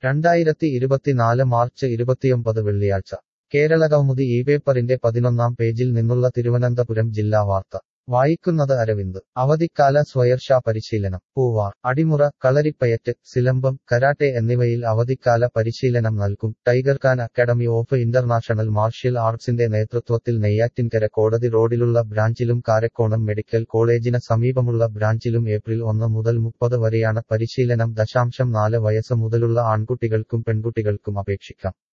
രണ്ടായിരത്തി ഇരുപത്തിനാല് മാർച്ച് ഇരുപത്തിയൊമ്പത് വെള്ളിയാഴ്ച കേരളകൗമുദി ഈ പേപ്പറിന്റെ പതിനൊന്നാം പേജിൽ നിന്നുള്ള തിരുവനന്തപുരം ജില്ലാ വാർത്ത വായിക്കുന്നത് അരവിന്ദ് അവധിക്കാല സ്വയർഷാ പരിശീലനം പൂവാർ അടിമുറ കളരിപ്പയറ്റ് സിലമ്പം കരാട്ടെ എന്നിവയിൽ അവധിക്കാല പരിശീലനം നൽകും tiger Khan academy of international martial ആർട്സിന്റെ നേതൃത്വത്തിൽ നെയ്യാറ്റിൻകര കോടതി റോഡിലുള്ള ബ്രാഞ്ചിലും കാരക്കോണം മെഡിക്കൽ കോളേജിന് സമീപമുള്ള ബ്രാഞ്ചിലും ഏപ്രിൽ ഒന്ന് മുതൽ മുപ്പത് വരെയാണ് പരിശീലനം ദശാംശം നാല് വയസ്സ് മുതലുള്ള ആൺകുട്ടികൾക്കും പെൺകുട്ടികൾക്കും അപേക്ഷിക്കാം